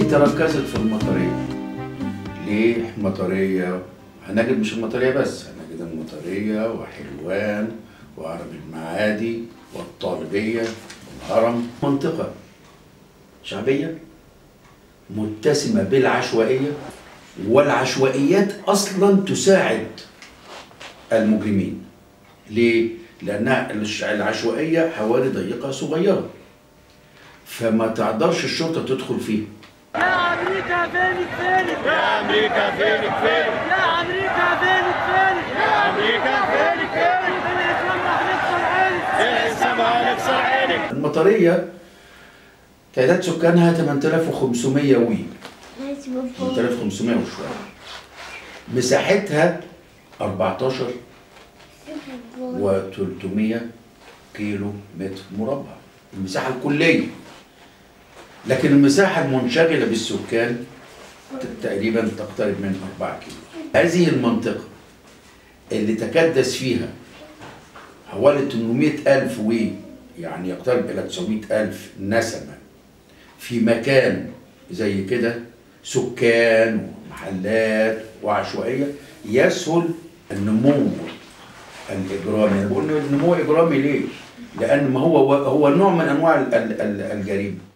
تركزت في المطرية ليه المطرية هنجد مش المطرية بس هنجد المطرية وحلوان وعرب المعادي والطالبية والهرم منطقة شعبية متسمة بالعشوائية والعشوائيات أصلا تساعد المجرمين ليه؟ لأنها الش- العشوائية حوالي ضيقة صغيرة فما تقدرش الشرطة تدخل فيها يا امريكا فينك فينك يا أمريكا فينك فين يا امريكا فينك فينك يا أمريكا فينك فين الاسلام راح نكسر عينك الإسلام هنكسر عينك المطرية تعداد سكانها 8500 وي 8500 وشوية مساحتها 14 و300 كيلو متر مربع المساحة الكلية لكن المساحة المنشغلة بالسكان ت- تقريبا تقترب من 4 كيلو هذه المنطقة اللي تكدس فيها حوالي 800 ألف وي يعني يقترب إلى 900 ألف نسمة في مكان زي كده سكان ومحلات وعشوائية يسهل النمو الإجرامي أنا بقول إنه النمو إجرامي ليه؟ لأن ما هو هو نوع من أنواع ال- ال- ال- الجريمة